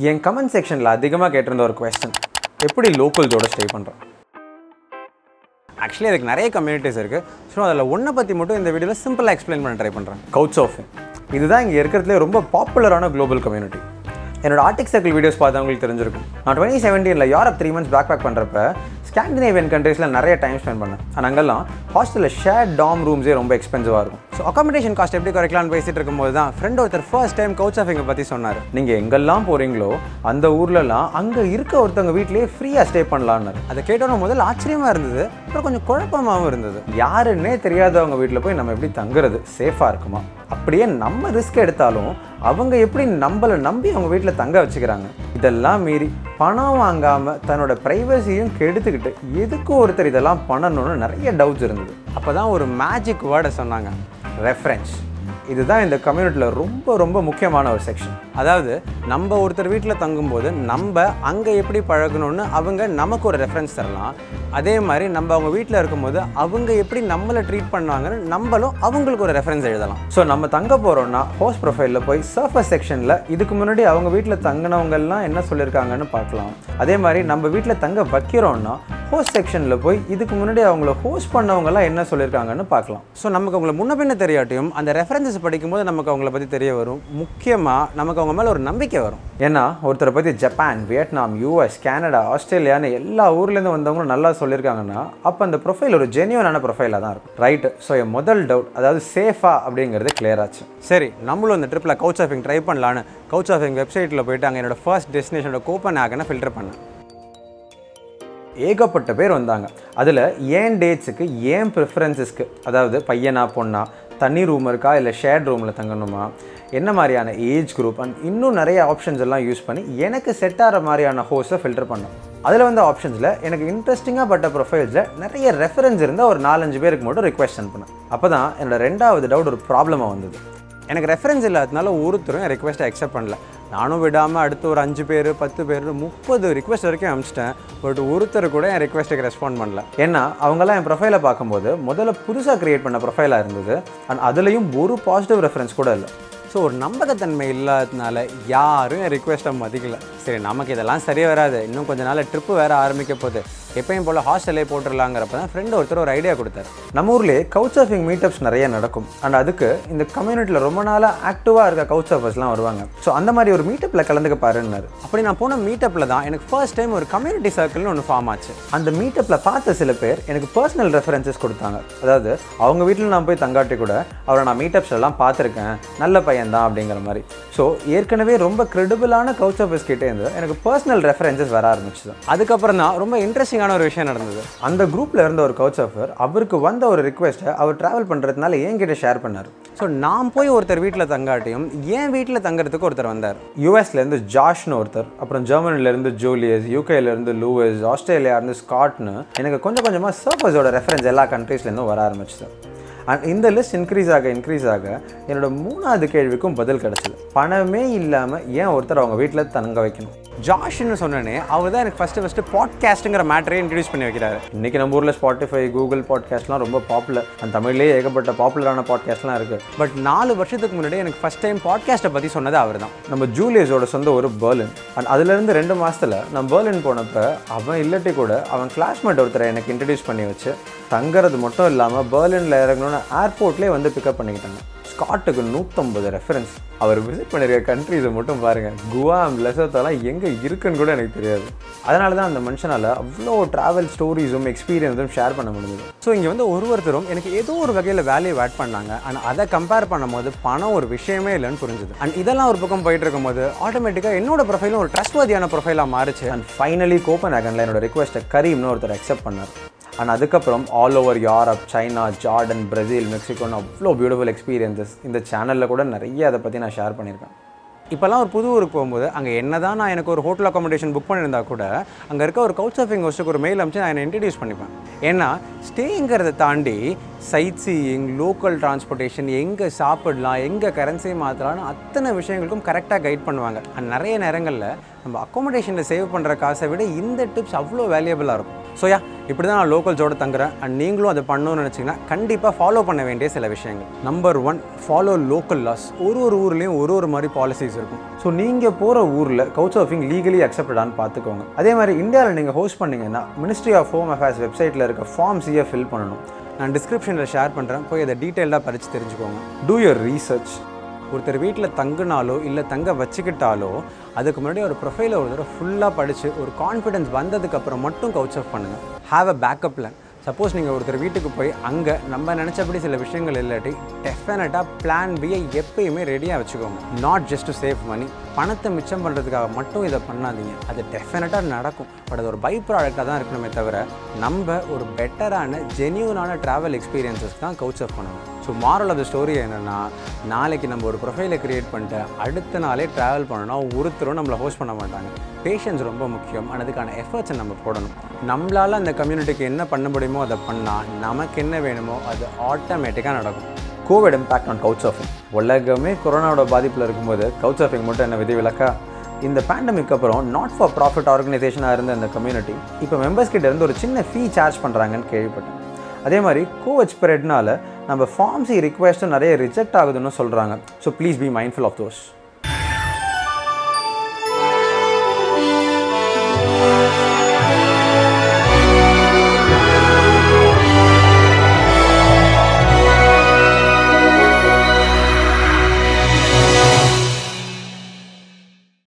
என் comment செக்ஷனில் அதிகமாக கேட்டிருந்த ஒரு கொஸ்டின் எப்படி லோக்கல்ஸோட ஸ்டே பண்ணுறோம் ஆக்சுவலி அதுக்கு நிறைய கம்யூனிட்டிஸ் இருக்குது ஸோ அதில் ஒன்றை பற்றி மட்டும் இந்த வீடியோவில் சிம்பிளாக எக்ஸ்பிளைன் பண்ண ட்ரை பண்ணுறேன் கவுச் சர்ஃபிங் இதுதான் இங்கே இருக்கிறதுலே ரொம்ப பாப்புலரான குளோபல் கம்யூனிட்டி என்னோட ஆர்டிக் சர்க்கிள் வீடியோஸ் பார்த்தவங்களுக்கு தெரிஞ்சிருக்கும் நான் டுவெண்ட்டி செவன்டீனில் Europe three months backpack பண்ணுறப்ப ஸ்காண்டினேவியன் கண்ட்ரீஸில் நிறைய டைம் ஸ்பெண்ட் பண்ணேன் அண்ட் அங்கெல்லாம் ஹாஸ்டலில் ஷேர் டாம் ரூம்ஸே ரொம்ப எக்ஸ்பென்சிவாக இருக்கும் ஸோ அகாமடேஷன் காஸ்ட் எப்படி குறைக்கலாம்னு பேசிட்டு இருக்கும்போது தான் ஃப்ரெண்ட் ஒருத்தர் ஃபர்ஸ்ட் டைம் கவுச் சர்ஃபிங்கை பற்றி சொன்னார் நீங்கள் எங்கெல்லாம் போகிறீங்களோ அந்த ஊர்லலாம் அங்கே இருக்க ஒருத்தவங்க வீட்லேயே ஃப்ரீயாக ஸ்டே பண்ணலான்னு அதை கேட்டோன்னா முதல்ல ஆச்சரியமாக இருந்தது அப்புறம் கொஞ்சம் குழப்பமாகவும் இருந்தது யாருன்னே தெரியாதவங்க வீட்டில் போய் நம்ம எப்படி தங்குறது சேஃபாக இருக்குமா அப்படியே நம்ம ரிஸ்க் எடுத்தாலும் அவங்க எப்படி நம்மளை நம்பி அவங்க வீட்டில் தங்க வச்சுக்கிறாங்க இதெல்லாம் மீறி பணம் வாங்காமல் தன்னோட ப்ரைவசியும் கெடுத்துக்கிட்டு எதுக்கு ஒருத்தர் இதெல்லாம் பண்ணணும்னு நிறைய டவுட்ஸ் இருந்தது அப்போ தான் ஒரு மேஜிக் வேர்டை சொன்னாங்க ரெஃபரன்ஸ் இதுதான் இந்த கம்யூனிட்டியில் ரொம்ப ரொம்ப முக்கியமான ஒரு செக்ஷன் அதாவது நம்ம ஒருத்தர் வீட்டில் தங்கும்போது நம்ம அங்கே எப்படி பழகணும்னு அவங்க நமக்கு ஒரு ரெஃபரன்ஸ் தரலாம் அதே மாதிரி நம்ம அவங்க வீட்டில் இருக்கும்போது அவங்க எப்படி நம்மளை ட்ரீட் பண்ணாங்கன்னு நம்மளும் அவங்களுக்கு ஒரு ரெஃபரன்ஸ் எழுதலாம் ஸோ நம்ம தங்க போகிறோம்னா ஹோஸ்ட் ப்ரொஃபைலில் போய் சர்ஃபஸ் செக்ஷனில் இதுக்கு முன்னாடி அவங்க வீட்டில் தங்கினவங்கெல்லாம் என்ன சொல்லியிருக்காங்கன்னு பார்க்கலாம் அதே மாதிரி நம்ம வீட்டில் தங்க வைக்கிறோம்னா ஹோஸ்ட் செக்ஷனில் போய் இதுக்கு முன்னாடி அவங்கள ஹோஸ்ட் பண்ணவங்கலாம் என்ன சொல்லியிருக்காங்கன்னு பார்க்கலாம் ஸோ நமக்கு அவங்கள முன்ன பின்ன தெரியாட்டியும் அந்த ரெஃபரன்சஸ் படிக்கும்போது நமக்கு அவங்கள பற்றி தெரிய வரும் முக்கியமாக நமக்கு அவங்க மேலே ஒரு நம்பிக்கை வரும் ஏன்னா ஒருத்தரை பற்றி ஜப்பான் வியட்நாம் யூஎஸ் கனடா ஆஸ்திரேலியான்னு எல்லா ஊர்லேருந்து வந்தவங்களும் நல்லா சொல்லியிருக்காங்கன்னா அப்போ அந்த ப்ரொஃபைல் ஒரு ஜென்யூனான ப்ரொஃபைலாக தான் இருக்கும் ரைட்டு ஸோ என் முதல் டவுட் அதாவது சேஃபா அப்படிங்கிறது கிளியர் ஆச்சு சரி நம்மளும் இந்த ட்ரிப்பில் கவுச் சர்ஃபிங் ட்ரை பண்ணலான்னு கவுச் சர்ஃபிங் வெப்சைட்டில் போயிட்டு அங்கே என்னோட ஃபர்ஸ்ட் டெஸ்டினேஷனோட கோப்பன் ஆகனை ஃபில்டர் பண்ணேன் ஏகப்பட்ட பேர் வந்தாங்க அதில் ஏன் டேட்ஸுக்கு ஏன் ப்ரிஃபரன்சஸ்க்கு அதாவது பையனா பொண்ணா தனி ரூம் இருக்கா இல்லை ஷேர்ட் ரூமில் தங்கணுமா என்ன மாதிரியான ஏஜ் குரூப் அண்ட் இன்னும் நிறைய ஆப்ஷன்ஸ் எல்லாம் யூஸ் பண்ணி எனக்கு செட் ஆகிற மாதிரியான ஹோஸை ஃபில்டர் பண்ணோம் அதில் வந்த ஆப்ஷன்ஸில் எனக்கு இன்ட்ரெஸ்டிங்காக பட்ட ப்ரொஃபைல்ஸில் நிறைய ரெஃபரன்ஸ் இருந்தால் ஒரு நாலஞ்சு பேருக்கு மட்டும் ரிக்வெஸ்ட் அனுப்புனேன் அப்போ தான் என்னோட ரெண்டாவது டவுட் ஒரு ப்ராப்ளமாக வந்தது எனக்கு ரெஃபரன்ஸ் இல்லாததுனால ஒருத்தரும் என் ரிக்வெஸ்ட்டை அக்செப்ட் பண்ணல நானும் விடாமல் அடுத்து ஒரு அஞ்சு பேர் பத்து பேர் முப்பது ரிக்வெஸ்ட் வரைக்கும் அனுப்பிச்சிட்டேன் பட் ஒருத்தர் கூட என் ரிக்வெஸ்ட்டுக்கு ரெஸ்பாண்ட் பண்ணல ஏன்னா அவங்கெல்லாம் என் ப்ரொஃபைலை பார்க்கும்போது முதல்ல புதுசாக க்ரியேட் பண்ண ப்ரொஃபைலாக இருந்தது அண்ட் அதுலேயும் ஒரு பாசிட்டிவ் ரெஃபரன்ஸ் கூட இல்லை ஸோ ஒரு நம்பகத்தன்மை இல்லாததுனால யாரும் என் ரிக்வெஸ்ட்டை மதிக்கல சரி நமக்கு இதெல்லாம் சரியாக வராது இன்னும் கொஞ்ச நாள் ட்ரிப்பு வேறு ஆரம்பிக்க போகுது எப்பயும் போல் ஹாஸ்டலே போட்டுடலாங்கிறப்ப தான் ஃப்ரெண்டு ஒருத்தர் ஒரு ஐடியா கொடுத்தாரு நம்ம ஊர்லேயே கவுச் சர்ஃபிங் மீட்டப்ஸ் நிறைய நடக்கும் அண்ட் அதுக்கு இந்த கம்யூனிட்டியில் ரொம்ப நாளாக ஆக்டிவாக இருக்க கவுச் சர்ஃபர்ஸ்லாம் வருவாங்க ஸோ அந்த மாதிரி ஒரு மீட்டப்பில் கலந்துக்க பாருன்னாரு அப்படி நான் போன மீட்டப்பில் தான் எனக்கு ஃபர்ஸ்ட் டைம் ஒரு கம்யூனிட்டி சர்க்கிள்னு ஒன்று ஃபார்ம் ஆச்சு அந்த மீட்டப்பில் பார்த்த சில பேர் எனக்கு பர்சனல் ரெஃபரன்சஸ் கொடுத்தாங்க அதாவது அவங்க வீட்டில் நான் போய் தங்காட்டி கூட அவரை நான் மீட்டப்ஸ் எல்லாம் பார்த்துருக்கேன் நல்ல பையன் தான் அப்படிங்கிற மாதிரி ஸோ ஏற்கனவே ரொம்ப கிரெடிபிளான கவுச் சர்ஃபர்ஸ் கிட்டே இருந்து எனக்கு பர்சனல் ரெஃபரன்சஸ் வர ஆரம்பிச்சது அதுக்கப்புறம் தான் ரொம்ப இன்ட்ரெஸ்டிங்கான ஒரு விஷயம் நடந்தது அந்த குரூப்பில் இருந்த ஒரு கவுச் சர்ஃபர் அவருக்கு வந்த ஒரு ரிக்வெஸ்ட்டை அவர் ட்ராவல் பண்ணுறதுனால என்கிட்ட ஷேர் பண்ணார் ஸோ நான் போய் ஒருத்தர் வீட்டில் தங்காட்டியும் என் வீட்டில் தங்குறதுக்கு ஒருத்தர் வந்தார் யூஎஸ்லேருந்து ஜாஷ்னு ஒருத்தர் அப்புறம் ஜெர்மனிலேருந்து ஜூலியஸ் யூகேலேருந்து லூவஸ் ஆஸ்திரேலியாலேருந்து ஸ்காட்னு எனக்கு கொஞ்சம் கொஞ்சமாக சர்ஃபர்ஸோட ரெஃபரன்ஸ் எல்லா கண்ட்ரீஸ்லேருந்தும் வர ஆரம்பிச்சது அண்ட் இந்த லிஸ்ட் இன்க்ரீஸ் ஆக இன்க்ரீஸ் ஆக என்னோட மூணாவது கேள்விக்கும் பதில் கிடச்சிது பணமே இல்லாமல் ஏன் ஒருத்தர் அவங்க வீட்டில் தங்க வைக்கணும் ஜாஷ்னு சொன்னனே அவர் தான் எனக்கு ஃபஸ்ட்டு ஃபஸ்ட்டு பாட்காஸ்ட்டுங்கிற மேட்டரே இன்ட்ரடியூஸ் பண்ணி வைக்கிறாரு இன்றைக்கி நம்ம ஊரில் ஸ்பாட்டிஃபை கூகுள் பாட்காஸ்ட்லாம் ரொம்ப பாப்புலர் அந்த தமிழ்லேயே ஏகப்பட்ட பாப்புலரான பாட்காஸ்ட்லாம் இருக்குது பட் நாலு வருஷத்துக்கு முன்னாடி எனக்கு ஃபஸ்ட் டைம் பாட்காஸ்ட்டை பற்றி சொன்னது அவர் தான் நம்ம ஜூலியஸோட சொந்த ஒரு பேர்லின் அண்ட் அதுலேருந்து ரெண்டு மாதத்தில் நான் பேர்லின் போனப்போ அவன் இல்லாட்டி கூட அவன் கிளாஸ்மேட் ஒருத்தரை எனக்கு இன்ட்ரடியூஸ் பண்ணி வச்சு தங்குறது மட்டும் இல்லாமல் பேர்லினில் இறங்கணும்னு ஏர்போர்ட்லேயே வந்து பிக்கப் பண்ணிக்கிட்டாங்க ஸ்காட்டுக்கு நூற்றம்பது ரெஃபரன்ஸ் அவர் விசிட் பண்ணியிருக்க கண்ட்ரிஸை மட்டும் பாருங்கள் குவாம் லெசத்தெல்லாம் எங்கே இருக்குன்னு கூட எனக்கு தெரியாது அதனால தான் அந்த மனுஷனால் அவ்வளோ ட்ராவல் ஸ்டோரிஸும் எக்ஸ்பீரியன்ஸும் ஷேர் பண்ண முடிஞ்சது ஸோ இங்கே வந்து ஒரு ஒருத்தரும் எனக்கு ஏதோ ஒரு வகையில் வேல்யூ ஆட் பண்ணாங்க அண்ட் அதை கம்பேர் பண்ணும்போது பணம் ஒரு விஷயமே இல்லைன்னு புரிஞ்சுது அண்ட் இதெல்லாம் ஒரு பக்கம் போயிட்டு இருக்கும்போது ஆட்டோமேட்டிக்காக என்னோட ப்ரொஃபைலும் ஒரு ட்ரஸ்ட்வதியான ப்ரொஃபைலாக மாறிச்சு அண்ட் ஃபைனலி கோப்பன் ஆகனில் என்னோட ரிக்வெஸ்ட்டை கரீம்னு ஒருத்தர் அக்செப்ட் பண்ணார் அண்ட் அதுக்கப்புறம் all over Europe China Jordan Brazil மெக்சிகோன்னு அவ்வளோ பியூட்டிஃபுல் எக்ஸ்பீரியன்சஸ் இந்த சேனலில் கூட நிறைய அதை பற்றி நான் ஷேர் பண்ணியிருக்கேன் இப்போல்லாம் ஒரு புது ஊருக்கு போகும்போது அங்கே என்ன தான் நான் எனக்கு ஒரு ஹோட்டல் அக்காமடேஷன் புக் பண்ணியிருந்தா கூட அங்கே இருக்க ஒரு கவுச் சர்ஃபிங் ஹோஸ்ட்டுக்கு ஒரு மெயில் அனுப்பிச்சு நான் என்னை இன்ட்ரடியூஸ் பண்ணிப்பேன் ஏன்னா ஸ்டேங்கிறத தாண்டி சைட் சீயிங் லோக்கல் டிரான்ஸ்போர்ட்டேஷன் எங்கே சாப்பிடலாம் எங்கே கரன்சி மாற்றலாம்னு அத்தனை விஷயங்களுக்கும் கரெக்டாக கைட் பண்ணுவாங்க அண்ட் நிறைய நேரங்களில் நம்ம அக்காமடேஷனில் சேவ் பண்ணுற காசை விட இந்த டிப்ஸ் அவ்வளோ வேல்யூபிளாக இருக்கும் ஸோ யா இப்படி தான் நான் லோக்கல்ஸோட தங்குறேன் அண்ட் நீங்களும் அதை பண்ணணும்னு நினச்சிங்கன்னா கண்டிப்பாக ஃபாலோ பண்ண வேண்டிய சில விஷயங்கள் number one follow local laws ஒரு ஒரு ஊர்லேயும் ஒரு ஒரு மாதிரி பாலிசிஸ் இருக்கும் ஸோ நீங்கள் போகிற ஊரில் கவுச் சர்ஃபிங் லீகலி அக்செப்டடான்னு பார்த்துக்கோங்க அதே மாதிரி இந்தியாவில் நீங்கள் ஹோஸ்ட் பண்ணீங்கன்னா மினிஸ்ட்ரி ஆஃப் ஹோம் அஃபேர்ஸ் வெப்சைட்டில் இருக்க ஃபார்ம்ஸையே ஃபில் பண்ணணும் நான் டிஸ்கிரிப்ஷனில் ஷேர் பண்ணுறேன் போய் அதை டீட்டெயிலாக படித்து தெரிஞ்சுக்கோங்க டூ யுவர் ரீசர்ச் ஒருத்தர் வீட்டில் தங்குனாலோ இல்லை தங்க வச்சுக்கிட்டாலோ அதுக்கு முன்னாடி ஒரு ப்ரொஃபைலை ஒரு தடவை ஃபுல்லாக படித்து ஒரு கான்ஃபிடன்ஸ் வந்ததுக்கப்புறம் மட்டும் கவுச் ஆஃப் பண்ணுங்கள் have a backup plan suppose நீங்கள் ஒருத்தர் வீட்டுக்கு போய் அங்கே நம்ம நினச்சபடி சில விஷயங்கள் இல்லாட்டி டெஃபினட்டாக பிளான் பியை எப்பயுமே ரெடியாக வச்சுக்கோங்க not just to save money பணத்தை மிச்சம் பண்ணுறதுக்காக மட்டும் இதை பண்ணாதீங்க அது டெஃபினட்டாக நடக்கும் பட் அது ஒரு பை ப்ராடக்டாக தான் இருக்கணுமே தவிர நம்ம ஒரு பெட்டரான ஜென்யூனான ட்ராவல் எக்ஸ்பீரியன்ஸஸ் தான் கவுச் அப் பண்ணணும் so moral of the story என்னென்னா நாளைக்கு நம்ம ஒரு ப்ரொஃபைலை க்ரியேட் பண்ணிட்டு அடுத்த நாளே ட்ராவல் பண்ணணும் ஒருத்தரும் நம்மளை ஹோஸ்ட் பண்ண மாட்டாங்க பேஷன்ஸ் ரொம்ப முக்கியம் and அதுக்கான எஃபர்ட்ஸை நம்ம போடணும் நம்மளால் அந்த கம்யூனிட்டிக்கு என்ன பண்ண முடியுமோ அதை பண்ணால் நமக்கு என்ன வேணுமோ அது ஆட்டோமேட்டிக்காக நடக்கும் COVID impact on couch surfing உலகமே கொரோனாவோட பாதிப்பில் இருக்கும்போது கவுச் சர்ஃபிங் மட்டும் என்ன விதிவிலக்கா இந்த பேண்டமிக் அப்புறம் நாட் ஃபார் ப்ராஃபிட் ஆர்கனைசேஷனாக இருந்த இந்த கம்யூனிட்டி இப்போ மெம்பர்ஸ் கிட்ட இருந்து ஒரு சின்ன ஃபீ சார்ஜ் பண்ணுறாங்கன்னு கேள்விப்பட்டேன் அதே மாதிரி கோவச் பீரியட்னால நம்ம ஃபார்ம்ஸி ரிக்வெஸ்ட்டும் நிறைய ரிஜெக்ட் ஆகுதுன்னு சொல்கிறாங்க so please be mindful of those